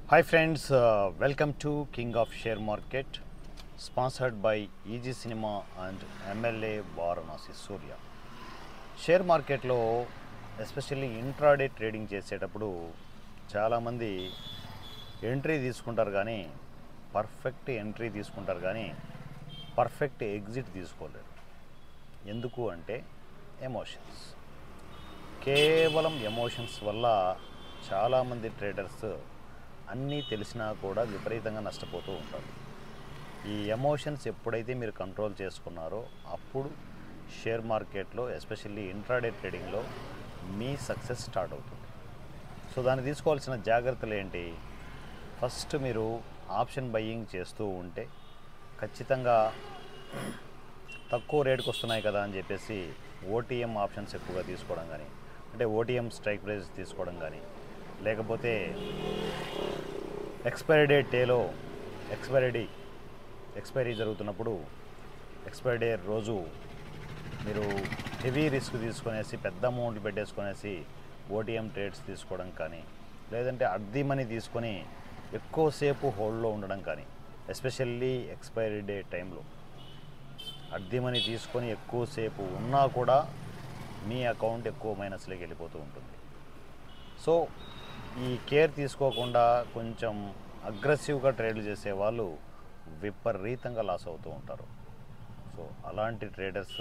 hi friends welcome to king of share market sponsored by easy cinema and MLA Varanasi Surya share మార్కెట్లో especially intraday trading చేసేటప్పుడు చాలామంది entry తీసుకుంటారు కానీ perfect entry తీసుకుంటారు కానీ పర్ఫెక్ట్ ఎగ్జిట్ తీసుకోలేరు ఎందుకు అంటే ఎమోషన్స్ కేవలం ఎమోషన్స్ వల్ల చాలామంది ట్రేడర్స్ అన్నీ తెలిసినా కూడా విపరీతంగా నష్టపోతూ ఉంటారు ఈ ఎమోషన్స్ ఎప్పుడైతే మీరు కంట్రోల్ చేసుకున్నారో అప్పుడు షేర్ మార్కెట్లో ఎస్పెషల్లీ ఇంట్రాడే ట్రేడింగ్లో మీ సక్సెస్ స్టార్ట్ అవుతుంది సో దాన్ని తీసుకోవాల్సిన జాగ్రత్తలు ఏంటి ఫస్ట్ మీరు ఆప్షన్ బయ్యింగ్ చేస్తూ ఉంటే ఖచ్చితంగా తక్కువ రేటుకి వస్తున్నాయి కదా అని చెప్పేసి ఓటీఎం ఆప్షన్స్ ఎక్కువగా తీసుకోవడం కానీ అంటే ఓటీఎం స్ట్రైక్ ప్రైస్ తీసుకోవడం కానీ లేకపోతే ఎక్స్పైరీ డేట్ డేలో ఎక్స్పైరీ డే ఎక్స్పైరీ జరుగుతున్నప్పుడు ఎక్స్పైరీ డే రోజు మీరు హెవీ రిస్క్ తీసుకునేసి పెద్ద అమౌంట్లు పెట్టేసుకునేసి ఓటీఎం ట్రేడ్స్ తీసుకోవడం కానీ లేదంటే అద్దీ మనీ తీసుకొని ఎక్కువసేపు హోల్డ్లో ఉండడం కానీ ఎస్పెషల్లీ ఎక్స్పైరీ డే టైంలో అద్దీ మనీ తీసుకొని ఎక్కువసేపు ఉన్నా కూడా మీ అకౌంట్ ఎక్కువ మైనస్లోకి వెళ్ళిపోతూ ఉంటుంది సో ఈ కేర్ తీసుకోకుండా కొంచెం అగ్రెసివ్గా ట్రేడ్లు చేసే వాళ్ళు విపరీతంగా లాస్ అవుతూ ఉంటారు సో అలాంటి ట్రేడర్స్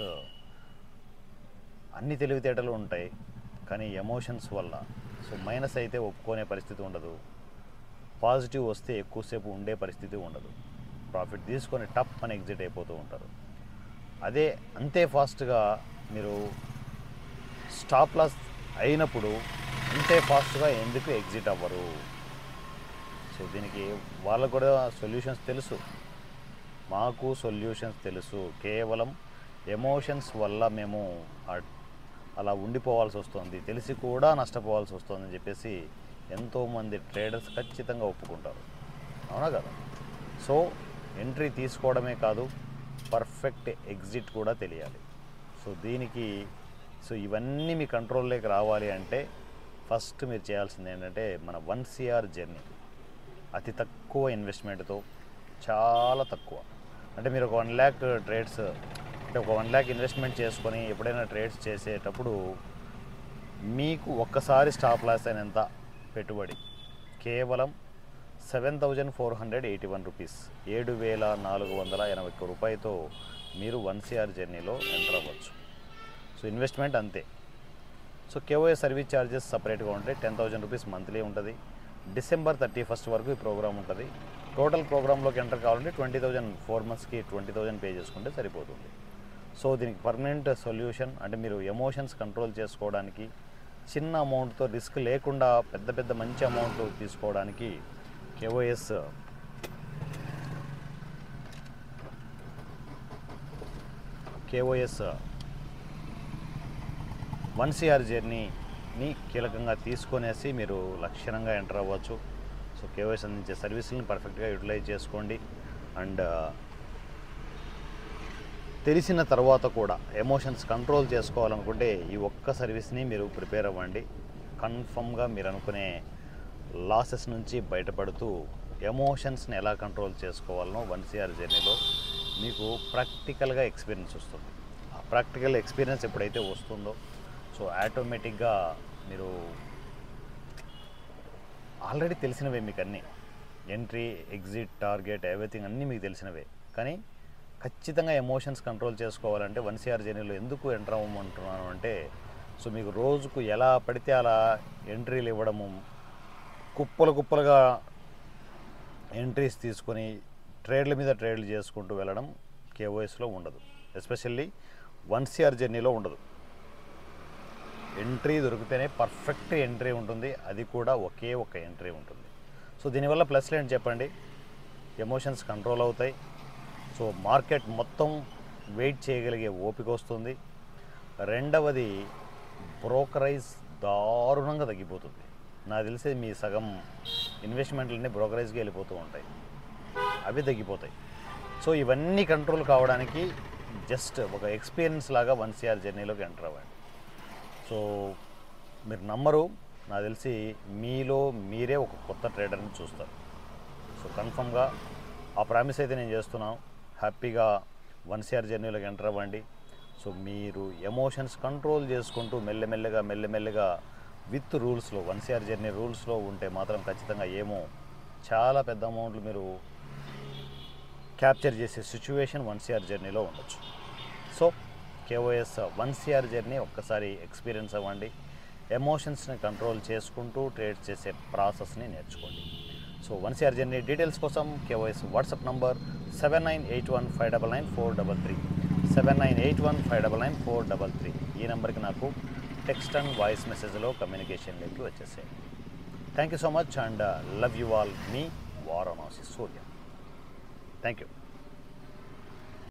అన్ని తెలివితేటలు ఉంటాయి కానీ ఎమోషన్స్ వల్ల సో మైనస్ అయితే ఒప్పుకునే పరిస్థితి ఉండదు పాజిటివ్ వస్తే ఎక్కువసేపు ఉండే పరిస్థితి ఉండదు ప్రాఫిట్ తీసుకొని టప్ అని ఎగ్జిట్ అయిపోతూ ఉంటారు అదే అంతే ఫాస్ట్గా మీరు స్టాప్ లాస్ అయినప్పుడు అంతే ఫాస్ట్గా ఎందుకు ఎగ్జిట్ అవ్వరు సో దీనికి వాళ్ళకు కూడా సొల్యూషన్స్ తెలుసు మాకు సొల్యూషన్స్ తెలుసు కేవలం ఎమోషన్స్ వల్ల మేము ఆ- అలా ఉండిపోవాల్సి వస్తుంది తెలిసి కూడా నష్టపోవాల్సి వస్తుందని చెప్పేసి ఎంతోమంది ట్రేడర్స్ ఖచ్చితంగా ఒప్పుకుంటారు అవునా కదా సో ఎంట్రీ తీసుకోవడమే కాదు పర్ఫెక్ట్ ఎగ్జిట్ కూడా తెలియాలి సో దీనికి సో ఇవన్నీ మీ కంట్రోల్లోకి రావాలి అంటే ఫస్ట్ మీరు చేయాల్సింది ఏంటంటే మన వన్ సిఆర్ జర్నీ అతి తక్కువ ఇన్వెస్ట్మెంట్తో చాలా తక్కువ అంటే మీరు ఒక వన్ ల్యాక్ ట్రేడ్స్ అంటే ఒక వన్ ల్యాక్ ఇన్వెస్ట్మెంట్ చేసుకొని ఎప్పుడైనా ట్రేడ్స్ చేసేటప్పుడు మీకు ఒక్కసారి స్టాప్ లాస్ అయినంత పెట్టుబడి కేవలం seven thousand four hundred eighty one rupees ఏడు వేల నాలుగు వందల ఎనభై ఒక్క రూపాయలతో మీరు వన్ సిఆర్ జర్నీలో ఎంటర్ అవ్వచ్చు సో ఇన్వెస్ట్మెంట్ అంతే సో కేవై సర్వీస్ ఛార్జెస్ సపరేట్గా ఉంటాయి టెన్ థౌజండ్ రూపీస్ మంత్లీ ఉంటుంది డిసెంబర్ థర్టీ ఫస్ట్ వరకు ఈ ప్రోగ్రామ్ ఉంటుంది టోటల్ ప్రోగ్రాంలోకి ఎంటర్ కావాలంటే ట్వంటీ థౌజండ్ ఫోర్ మంత్స్కి ట్వంటీ థౌజండ్ పే చేసుకుంటే సరిపోతుంది సో దీనికి పర్మనెంట్ సొల్యూషన్ అంటే మీరు ఎమోషన్స్ కంట్రోల్ చేసుకోవడానికి చిన్న అమౌంట్తో రిస్క్ లేకుండా పెద్ద పెద్ద మంచి అమౌంట్ తీసుకోవడానికి కేఓఎస్ కేఓఎస్ వన్ సిఆర్ జర్నీని కీలకంగా తీసుకొనేసి మీరు లక్షణంగా ఎంటర్ అవ్వచ్చు సో కేవైసీ అందించే సర్వీసులను పర్ఫెక్ట్గా యూటిలైజ్ చేసుకోండి అండ్ తెలిసిన తర్వాత కూడా ఎమోషన్స్ కంట్రోల్ చేసుకోవాలనుకుంటే ఈ ఒక్క సర్వీస్ని మీరు ప్రిపేర్ అవ్వండి కన్ఫర్మ్గా మీరు అనుకునే లాసెస్ నుంచి బయటపడుతూ ఎమోషన్స్ని ఎలా కంట్రోల్ చేసుకోవాలనో వన్ సిఆర్ జర్నీలో మీకు ప్రాక్టికల్గా ఎక్స్పీరియన్స్ వస్తుంది ఆ ప్రాక్టికల్ ఎక్స్పీరియన్స్ ఎప్పుడైతే వస్తుందో సో ఆటోమేటిక్గా మీరు ఆల్రెడీ తెలిసినవే మీకు అన్నీ ఎంట్రీ ఎగ్జిట్ టార్గెట్ ఎవ్రీథింగ్ అన్నీ మీకు తెలిసినవే కానీ ఖచ్చితంగా ఎమోషన్స్ కంట్రోల్ చేసుకోవాలంటే వన్ సిఆర్ జర్నీలో ఎందుకు ఎంటర్ అవ్వమంటున్నాను అంటే సో మీకు రోజుకు ఎలా పడితే అలా ఎంట్రీలు ఇవ్వడము కుప్పలు కుప్పలుగా ఎంట్రీస్ తీసుకొని ట్రేడ్ల మీద ట్రేడ్లు చేసుకుంటూ వెళ్ళడం కేఓఎస్లో ఉండదు ఎస్పెషల్లీ వన్ సిఆర్ జర్నీలో ఉండదు ఎంట్రీ దొరికితేనే పర్ఫెక్ట్ ఎంట్రీ ఉంటుంది అది కూడా ఒకే ఒక ఎంట్రీ ఉంటుంది సో దీనివల్ల ప్లస్లు ఏంటి చెప్పండి ఎమోషన్స్ కంట్రోల్ అవుతాయి సో మార్కెట్ మొత్తం వెయిట్ చేయగలిగే ఓపిక వస్తుంది రెండవది బ్రోకరైజ్ దారుణంగా తగ్గిపోతుంది నాకు తెలిసి మీ సగం ఇన్వెస్ట్మెంట్లన్నీ బ్రోకరైజ్కి వెళ్ళిపోతూ ఉంటాయి అవి తగ్గిపోతాయి సో ఇవన్నీ కంట్రోల్ కావడానికి జస్ట్ ఒక ఎక్స్పీరియన్స్ లాగా వన్ సిఆర్ జర్నీలోకి ఎంటర్ అవ్వండి సో మీరు నమ్మరు నాకు తెలిసి మీలో మీరే ఒక కొత్త ట్రేడర్ని చూస్తారు సో కన్ఫర్మ్గా ఆ ప్రామిస్ అయితే నేను చేస్తున్నాను హ్యాపీగా వన్ సిఆర్ జర్నీలోకి ఎంటర్ అవ్వండి సో మీరు ఎమోషన్స్ కంట్రోల్ చేసుకుంటూ మెల్లమెల్లగా మెల్లమెల్లగా విత్ రూల్స్లో వన్ సిఆర్ జర్నీ రూల్స్లో ఉంటే మాత్రం ఖచ్చితంగా ఏమో చాలా పెద్ద అమౌంట్లు మీరు క్యాప్చర్ చేసే సిచ్యువేషన్ వన్ సిఆర్ జర్నీలో ఉండొచ్చు so KOS one CR journey ఒక్కసారి ఎక్స్పీరియన్స్ అవ్వండి ఎమోషన్స్ని కంట్రోల్ చేసుకుంటూ ట్రేడ్ చేసే ప్రాసెస్ని నేర్చుకోండి so one CR journey details కోసం KOS WhatsApp number seven nine eight one five double nine four double three seven nine eight one five double nine four double three ఈ నెంబర్కి నాకు టెక్స్ట్ అండ్ వాయిస్ మెసేజ్లో కమ్యూనికేషన్లోకి వచ్చేసేయండి thank you so much and love you all మీ Varanasi Surya thank you